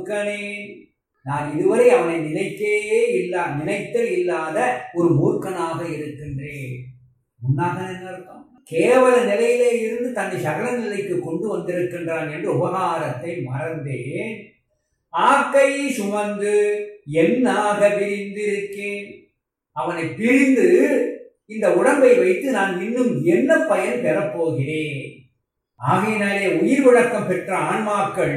மூர்க்கனே நான் இதுவரை அவனை நினைத்தே இல்லா நினைத்தல் இல்லாத ஒரு மூர்க்கனாக இருக்கின்றேன் முன்னாக என்ன அர்த்தம் கேவல நிலையிலே இருந்து தன்னை சகல நிலைக்கு கொண்டு வந்திருக்கின்றான் என்று உபகாரத்தை மறந்தேன் ஆக்கை சுமந்து என்னாக விரிந்திருக்கேன் அவனை பிரிந்து இந்த உடம்பை வைத்து நான் இன்னும் என்ன பயன் பெறப்போகிறேன் ஆகையினாலே உயிர் விளக்கம் பெற்ற ஆன்மாக்கள்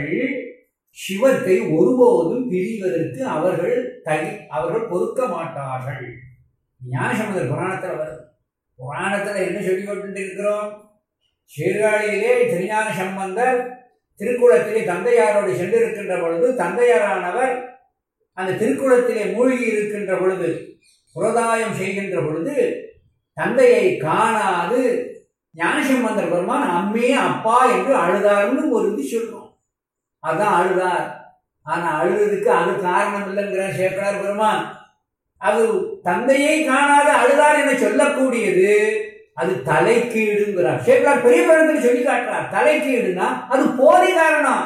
சிவத்தை ஒருபோதும் பிரிவதற்கு அவர்கள் தனி அவர்கள் பொறுக்க மாட்டார்கள் ஞானசமுதர் புராணத்தில் வருது புராணத்தில் என்ன சொல்லி கொண்டு இருக்கிறோம் சீர்காழியிலே திருஞான சம்பந்தர் திருக்குளத்திலே தந்தையாரோடு சென்றிருக்கின்ற பொழுது தந்தையாரானவர் அந்த திருக்குளத்திலே மூழ்கி இருக்கின்ற பொழுது புரதாயம் செய்கின்ற பொழுது தந்தையை காணாது ஞானசம்பந்தர் பெருமான் அம்மே அப்பா என்று அழுதார்னு ஒரு இது சொல்றோம் அதான் அழுதார் ஆனா அழுதுக்கு அது காரணம் இல்லைங்கிற சேக்கரார் பெருமான் அது தந்தையை காணாத அழுதார் என சொல்லக்கூடியது அது தலைக்கீடுங்கிறார் சேக்கரார் பெரிய பழத்தில் சொல்லி காட்டுறார் தலைக்கீடுனா அது போதை காரணம்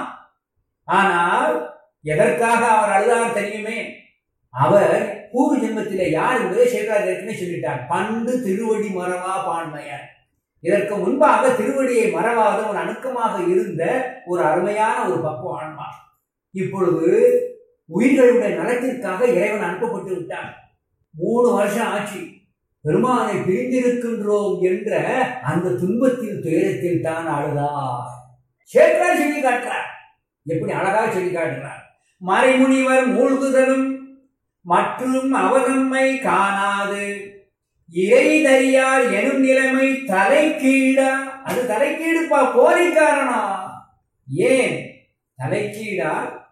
ஆனால் எதற்காக அவர் அழுதார் தெரியுமே அவர் பூர்வ ஜென்மத்திலே யார் என்பதை சேக்கரார் ஏற்கனவே சொல்லிட்டார் பண்டு திருவடி மரவா பான்மையர் இதற்கு முன்பாக திருவடியை மறவாத ஒரு அணுக்கமாக இருந்த ஒரு அருமையான ஒரு பக்குவ ஆன்மா இப்பொழுது உயிர்களுடைய நலத்திற்காக இறைவன் அனுப்பப்பட்டு விட்டான் மூணு வருஷம் ஆச்சு பெருமானை பிரிந்திருக்கின்றோம் என்ற அந்த துன்பத்தில் துயரத்தில் தான் அழுதார் சேக்கரா சொல்லி காட்டுறார் எப்படி அழகாக சொல்லி காட்டுறார் மறைமுனிவர் மூழ்குதலும் மற்றும் அவர் நம்மை காணாது இறை தரியார் எனும் நிலைமை தலைக்கீடா அது தலைக்கீடுப்பா போலி காரணம் ஏன் தலைக்கீடா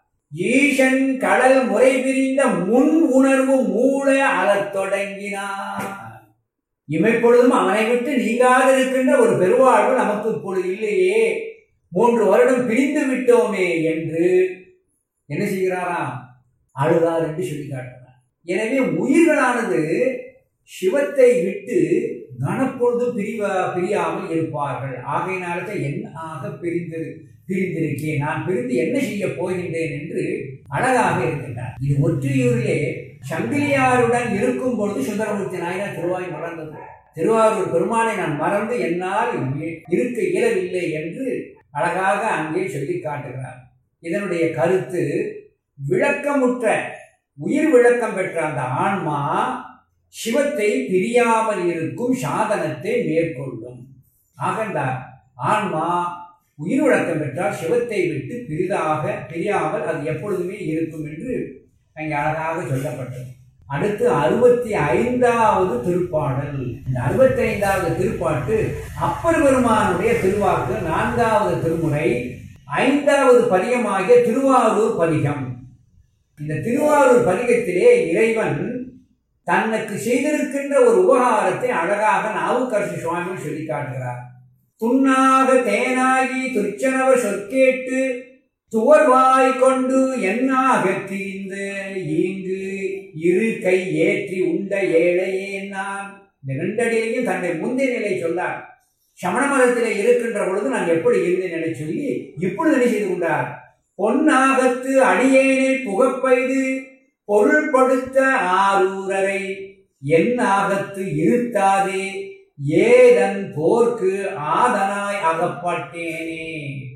ஈசன் கடல் முறை பிரிந்த முன் உணர்வு மூள அழத் தொடங்கினார் இமைப்பொழுதும் அவனை விட்டு நீங்காதிருக்கின்ற ஒரு பெருவாழ்வு நமக்கு இப்பொழுது இல்லையே மூன்று வருடம் பிரிந்து விட்டோமே என்று என்ன செய்கிறாராம் அழுதார் என்று சொல்லி காட்டுறார் எனவே உயிர்களானது சிவத்தை விட்டு கனப்பொழுது பிரிவ பிரியாமல் இருப்பார்கள் ஆகையினால என்ன ஆக பிரிந்து பிரிந்திருக்கேன் நான் பிரிந்து என்ன செய்ய போகின்றேன் என்று அழகாக இருக்கின்றார் இது ஒற்றியூரிலே சங்கிலியாருடன் இருக்கும் பொழுது சுந்தரமூர்த்தி நாயனார் திருவாய் மறந்தது திருவாரூர் பெருமானை நான் மறந்து என்னால் இருக்க இயலவில்லை என்று அழகாக அங்கே சொல்லி காட்டுகிறார் இதனுடைய கருத்து விளக்கமுற்ற உயிர் விளக்கம் பெற்ற அந்த ஆன்மா சிவத்தை பிரியாமல் இருக்கும் சாதனத்தை மேற்கொள்ளும் ஆகண்டார் ஆன்மா உயிர் விளக்கம் பெற்றால் சிவத்தை விட்டு பிரிதாக பிரியாமல் அது எப்பொழுதுமே இருக்கும் என்று அங்கே அழகாக சொல்லப்பட்டது அடுத்து அறுபத்தி ஐந்தாவது திருப்பாடல் இந்த அறுபத்தி ஐந்தாவது திருப்பாட்டு அப்பர் பெருமானுடைய திருவாக்கு நான்காவது திருமுறை ஐந்தாவது பதிகமாகிய திருவாரூர் பதிகம் இந்த திருவாரூர் பதிகத்திலே இறைவன் தனக்கு செய்திருக்கின்ற ஒரு உபகாரத்தை அழகாக நாவுக்கரசு சுவாமி சொல்லி காட்டுகிறார் துண்ணாக தேனாகி துச்சனவர் சொற்கேட்டு துவர்வாய் கொண்டு என்னாக திரிந்து ஈங்கு இரு கை ஏற்றி உண்ட ஏழையே நான் இந்த ரெண்டடியிலையும் தன்னை முந்தைய நிலை சொன்னார் சமண மதத்திலே இருக்கின்ற பொழுது நான் எப்படி இருந்தேன் என சொல்லி இப்பொழுது என்ன செய்து கொண்டார் பொன்னாகத்து அடியேனை புகப்பெய்து பொருள்படுத்த ஆரூரரை என்னாகத்து இருத்தாதே ஏதன் போர்க்கு ஆதனாய் அகப்பட்டேனே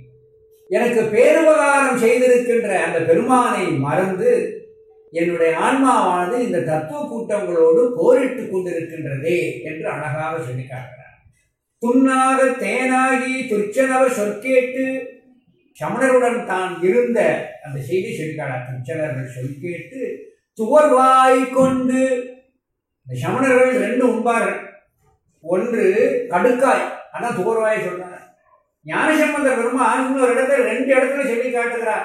எனக்கு பேருபகாரம் செய்திருக்கின்ற அந்த பெருமானை மறந்து என்னுடைய ஆன்மாவானது இந்த தத்துவ கூட்டங்களோடு போரிட்டு கொண்டிருக்கின்றதே என்று அழகாக சொல்லி காட்டுகிறார் துண்ணாக தேனாகி துச்சனவர் சொற்கேட்டு சமணருடன் தான் இருந்த அந்த செய்தி சொல்லிக்காடார் துச்சனர்கள் சொல் கேட்டு துவர்வாய் கொண்டு இந்த சமணர்கள் ரெண்டு உண்பார்கள் ஒன்று கடுக்காய் அதான் துவர்வாய் சொல்றாங்க ஞானசம்பந்த பெருமான் இன்னொரு இடத்துல ரெண்டு இடத்துல சொல்லி காட்டுகிறார்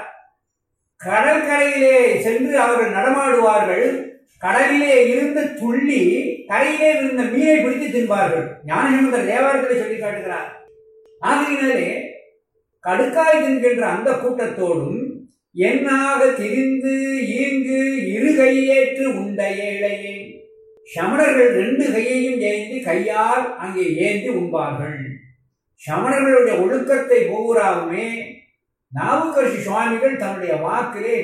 கடற்கரையிலே சென்று அவர்கள் நடமாடுவார்கள் கடலிலே இருந்து துள்ளி கரையிலே இருந்த மீனை பிடித்து தின்பார்கள் ஞானசம்பந்தர் தேவாரத்தில் சொல்லி காட்டுகிறார் ஆகையினாலே கடுக்காய் தின்கின்ற அந்த கூட்டத்தோடும் என்னாக திரிந்து ஈங்கு இரு கையேற்று உண்ட ஏழையே சமணர்கள் ரெண்டு கையையும் ஏந்தி கையால் அங்கே ஏந்தி உண்பார்கள் சமணர்களுடைய ஒழுக்கத்தை பூராவுமே நாவுக்கரசி சுவாமிகள் தன்னுடைய வாக்கிலே